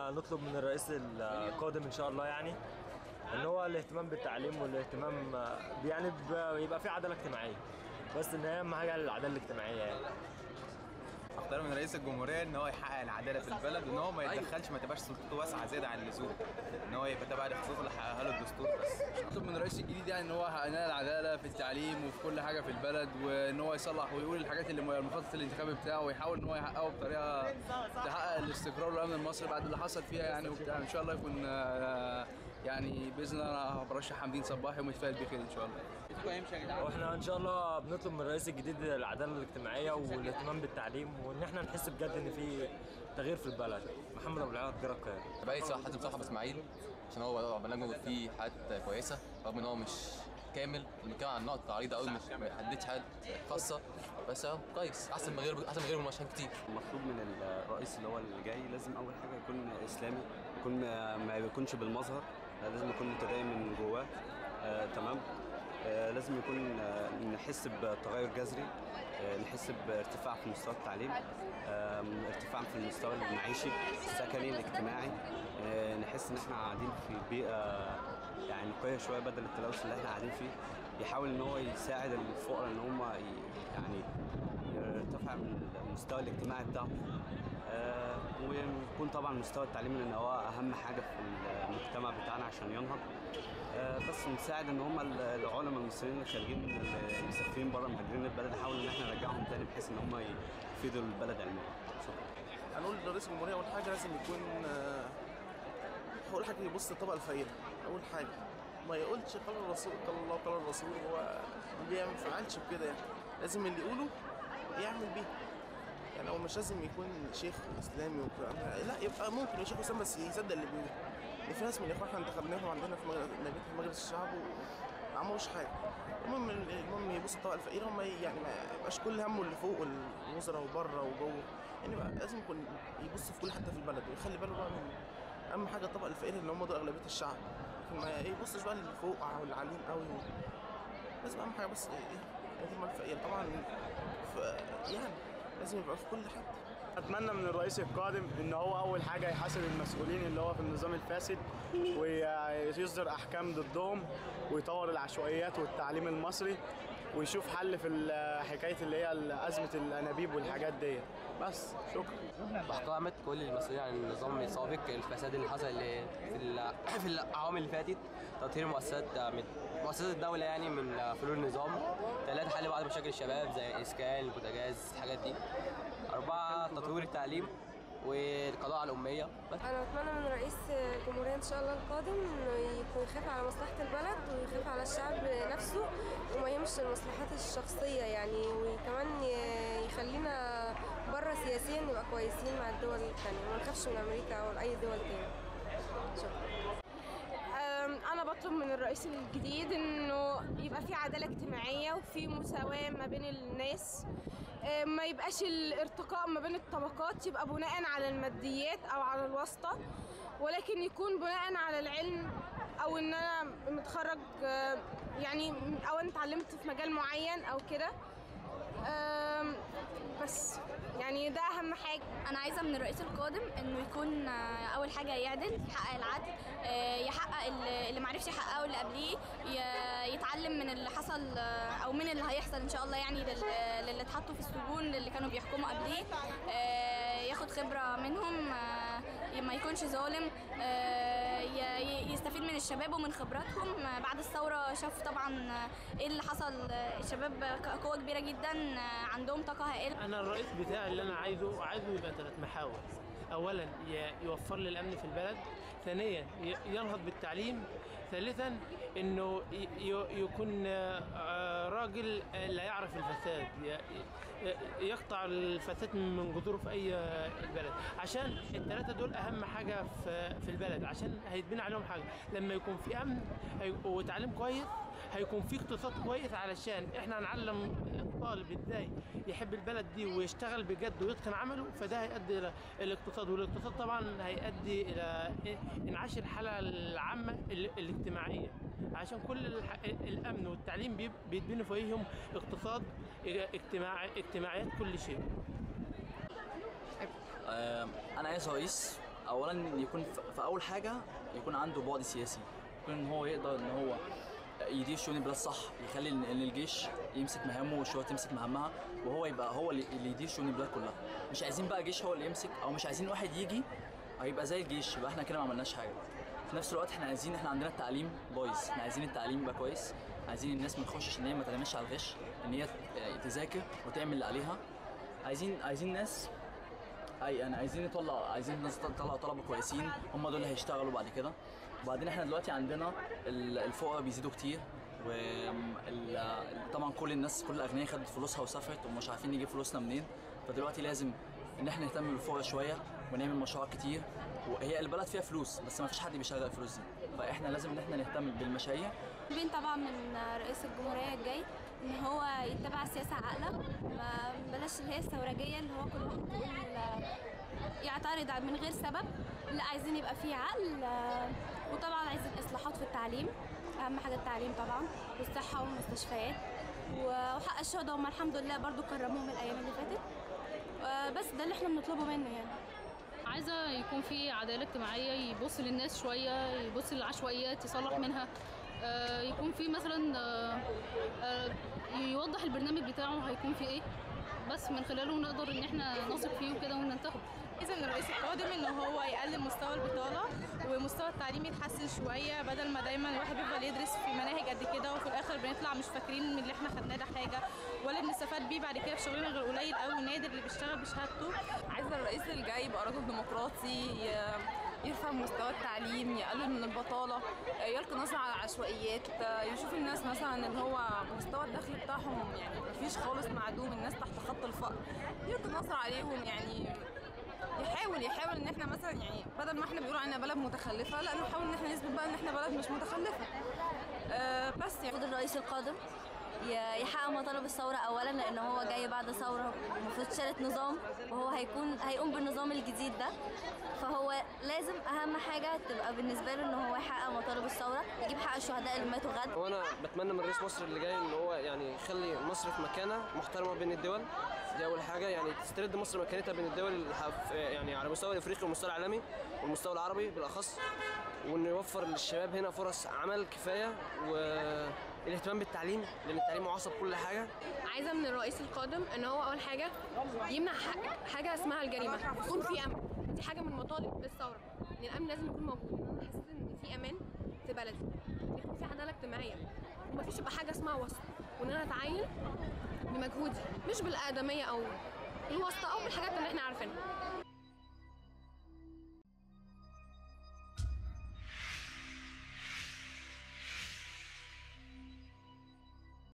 احنا نطلب من الرئيس القادم ان شاء الله يعني ان هو الاهتمام بالتعليم والاهتمام آه، يعني ب- يبقى في عداله اجتماعيه بس ان هي اهم حاجه العداله الاجتماعيه يعني اختار من رئيس الجمهوريه ان هو يحقق العداله في البلد وان هو ما يتدخلش ما تبقاش سلطته واسعه زياده عن اللزوم ان هو يبقى تبع الاختصاص اللي حققها له الدستور بس اطلب من الرئيس الجديد يعني ان هو يحقق لنا العداله في التعليم وفي كل حاجه في البلد وان هو يصلح ويقول الحاجات اللي المخطط الانتخابي بتاعه ويحاول ان هو يحققه بطريقه تحقق الاستقرار والامن المصري بعد اللي حصل فيها يعني وبتاع ان شاء الله يكون آه، يعني باذن الله انا برشح حمدين صباحي ومتفائل بخير ان شاء الله. واحنا ان شاء الله بنطلب من الرئيس الجديد العداله الاجتماعيه والاهتمام بالتعليم وان احنا نحس بجد ان في تغيير في البلد محمد ابو العياط جرى القاهره بقيت صح حازم صاحب اسماعيل عشان هو برنامجه فيه حاجات كويسه رغم ان هو مش كامل بنتكلم عن نقط تعريضه قوي مش ما يحددش حاجات خاصه بس هو كويس احسن من غير احسن من غير مرشحين كتير المطلوب من الرئيس اللي هو اللي جاي لازم اول حاجه يكون اسلامي يكون ما ما يكونش بالمظهر آه، لازم يكون متدين من جواه آه، تمام آه، لازم يكون آه، نحس بتغير جذري آه، نحس بارتفاع في مستوى التعليم آم، ارتفاع في المستوى المعيشي السكني الاجتماعي آه، نحس ان احنا قاعدين في بيئه يعني نقيه شويه بدل التلوث اللي احنا قاعدين فيه يحاول ان هو يساعد الفقراء ان هم ي- يعني يرتفع من المستوى الاجتماعي بتاعهم آه، ويكون طبعا مستوى التعليم لان هو اهم حاجه في المجتمع بتاعنا عشان ينهض آه، بس نساعد ان هم العلماء المصريين اللي خارجين اللي مسافرين بره مهاجرين البلد نحاول ان احنا نرجعهم تاني بحيث ان هم يفيدوا البلد علميا شكرا هنقول لرئيس الجمهورية أول حاجة لازم يكون آه، أول حاجة يبص للطبقة الفقيرة أول حاجة ما يقولش قال الرسول قال الله قال الرسول هو ما بينفعلش بكده يعني لازم اللي يقوله يعمل بيه يعني هو مش لازم يكون شيخ اسلامي والكلام ده لا يبقى ممكن يبقى شيخ اسلامي بس يصدق اللي بيقوله يعني في ناس من الاخوان احنا انتخبناهم عندنا في مجلس في مجلس الشعب وما عملوش حاجه المهم المهم يبص الطبقه الفقيره هم يعني ما يبقاش كل همه اللي فوق الوزراء وبره وجوه يعني بقى لازم يكون يبص في كل حته في البلد ويخلي باله بقى من اهم حاجه الطبقه الفقيره اللي هم دول اغلبيه الشعب لكن ما يبصش بقى للي فوق او العاليين قوي لازم اهم حاجه بس ايه اليتيم الفقير طبعا ف يعني لازم يبقى في كل حته اتمنى من الرئيس القادم ان هو اول حاجه يحاسب المسؤولين اللي هو في النظام الفاسد ويصدر احكام ضدهم ويطور العشوائيات والتعليم المصري ويشوف حل في ال- حكايه اللي هي ازمه الانابيب والحاجات دي بس شكرا بحكامة كل المسؤولين عن النظام السابق الفساد اللي حصل اللي في ال- في الاعوام اللي فاتت تطهير مؤسسات من مؤسسات الدولة يعني من فلول النظام ثلاثة حل بعض مشاكل الشباب زي الإسكان البوتاجاز الحاجات دي أربعة تطوير التعليم والقضاء على الأمية بس انا اتمنى من رئيس الجمهوريه ان شاء الله القادم انه يكون يخاف على مصلحه البلد ويخاف على الشعب نفسه وما يهمش المصلحات الشخصيه يعني وكمان ي- يخلينا بره سياسيا نبقى كويسين مع الدول الثانيه وما نخافش من امريكا او اي دول تاني شكرا أم، أنا بطلب من الرئيس الجديد إنه يبقى في عدالة اجتماعية وفي مساواة ما بين الناس أم، ما يبقاش الارتقاء ما بين الطبقات يبقى بناء على الماديات أو على الواسطة ولكن يكون بناء على العلم أو إن أنا متخرج أم، يعني أو أنا اتعلمت في مجال معين أو كده أم، بس يعني ده أهم حاجة انا عايزه من الرئيس القادم انه يكون آه، اول حاجه يعدل يحقق العدل آه، يحقق اللي اللي معرفش يحققه اللي قبليه ي- يتعلم من اللي حصل آه، او من اللي هيحصل ان شاء الله يعني لل- للي اتحطوا في السجون للي كانوا بيحكموا قبليه آه، ياخد خبره منهم آه، ما يكونش ظالم آه، ي- ي- يستفيد من الشباب ومن خبراتهم آه، بعد الثوره شاف طبعا آه، ايه اللي حصل آه، الشباب ك- قوه كبيره جدا آه، عندهم طاقه هائله انا الرئيس بتاعي اللي انا عايزه عايزه يبقى ثلاث محاور اولا ي- يوفر لي الامن في البلد ثانيا ي- ينهض بالتعليم ثالثا انه ي- ي- يكون آه، راجل آه، لا يعرف الفساد ي- ي- يقطع الفساد من جذوره في اي البلد عشان الثلاثه دول اهم حاجه في في البلد عشان هيتبني عليهم حاجه لما يكون في امن هي- وتعليم كويس هيكون في اقتصاد كويس علشان احنا هنعلم الطالب ازاي يحب البلد دي ويشتغل بجد ويتقن عمله فده هيؤدي الى الاقتصاد والاقتصاد طبعا هيؤدي الى انعاش الحاله العامه ال- الاجتماعيه عشان كل الح- الامن والتعليم بيب- بيتبني فيهم اقتصاد اجتماع اجتماعيات كل شيء آه، انا عايز رئيس اولا يكون في في اول حاجه يكون عنده بعد سياسي يكون ان هو يقدر ان هو يدير شؤون البلاد صح يخلي ان إن الجيش يمسك مهامه والشرطه تمسك مهامها وهو يبقى هو اللي اللي يدير شؤون البلاد كلها مش عايزين بقى جيش هو اللي يمسك او مش عايزين واحد يجي هيبقى زي الجيش يبقى احنا كده ما عملناش حاجه في نفس الوقت احنا عايزين احنا عندنا التعليم بايظ احنا عايزين التعليم يبقى كويس عايزين الناس ما تخشش ان هي ما تعتمدش على الغش ان هي تذاكر وتعمل اللي عليها عايزين عايزين ناس اي يعني عايزين نطلع عايزين ناس تطلع طلبه كويسين هم دول اللي هيشتغلوا بعد كده وبعدين احنا دلوقتي عندنا ال- الفقراء بيزيدوا كتير وطبعا كل الناس كل الاغنياء خدت فلوسها وسافرت ومش عارفين نجيب فلوسنا منين فدلوقتي لازم ان احنا نهتم بالفقراء شويه ونعمل مشروعات كتير وهي البلد فيها فلوس بس ما فيش حد بيشغل الفلوس دي فاحنا لازم ان احنا نهتم بالمشاريع بين طبعا من رئيس الجمهورية الجاي ان هو يتبع السياسة عاقلة ما بلاش اللي هي الثورجية اللي هو كل واحد يقول يعترض من غير سبب لا عايزين يبقى فيه عقل آه، وطبعا عايزين اصلاحات في التعليم اهم حاجة التعليم طبعا والصحة والمستشفيات وحق الشهداء هم الحمد لله برضو كرموهم الايام اللي فاتت آه، بس ده اللي احنا بنطلبه منه يعني عايزة يكون في عدالة اجتماعية يبص للناس شوية يبص للعشوائيات يصلح منها آه، يكون في مثلا آه، آه، يوضح البرنامج بتاعه هيكون في ايه بس من خلاله نقدر ان احنا نثق فيه وكده وننتخبه إذا الرئيس القادم إن هو يقلل مستوى البطالة ومستوى التعليم يتحسن شوية بدل ما دايما الواحد بيفضل يدرس في مناهج قد كده وفي الآخر بنطلع مش فاكرين من اللي احنا خدناه ده حاجة ولا بنستفاد بيه بعد كده في شغلنا غير قليل قوي ونادر اللي بيشتغل بشهادته عايزه الرئيس الجاي يبقى راجل ديمقراطي ي- يرفع مستوى التعليم يقلل من البطاله يلقي نظره على العشوائيات يشوف الناس مثلا اللي هو مستوى الدخل بتاعهم يعني مفيش خالص معدوم الناس تحت خط الفقر يلقي نظره عليهم يعني يحاول يحاول ان احنا مثلا يعني بدل ما احنا بيقولوا علينا بلد متخلفه لا نحاول ان احنا نثبت بقى ان احنا بلد مش متخلفه أه بس يعني المفروض الرئيس القادم ي- يحقق مطالب الثورة أولا لأن هو جاي بعد ثورة المفروض شالت نظام وهو هيكون هيقوم بالنظام الجديد ده فهو لازم أهم حاجة تبقى بالنسبة له إن هو يحقق مطالب الثورة يجيب حق الشهداء اللي ماتوا غد وانا بتمنى من رئيس مصر اللي جاي ان هو يعني يخلي مصر في مكانه محترمه بين الدول دي اول حاجه يعني تسترد مصر مكانتها بين الدول الح- يعني على مستوى الافريقي والمستوى العالمي والمستوى العربي بالاخص وانه يوفر للشباب هنا فرص عمل كفايه والاهتمام بالتعليم لان التعليم هو عصب كل حاجه عايزه من الرئيس القادم ان هو اول حاجه يمنع ح- حاجه اسمها الجريمه يكون في امن دي حاجه من مطالب الثوره ان الامن لازم يكون موجود انا حاسس ان في امان في بلدي ان يكون في عداله اجتماعيه ومفيش يبقى حاجه اسمها وسط وان انا اتعين بمجهودي مش بالادميه او الواسطه او بالحاجات اللي احنا عارفينها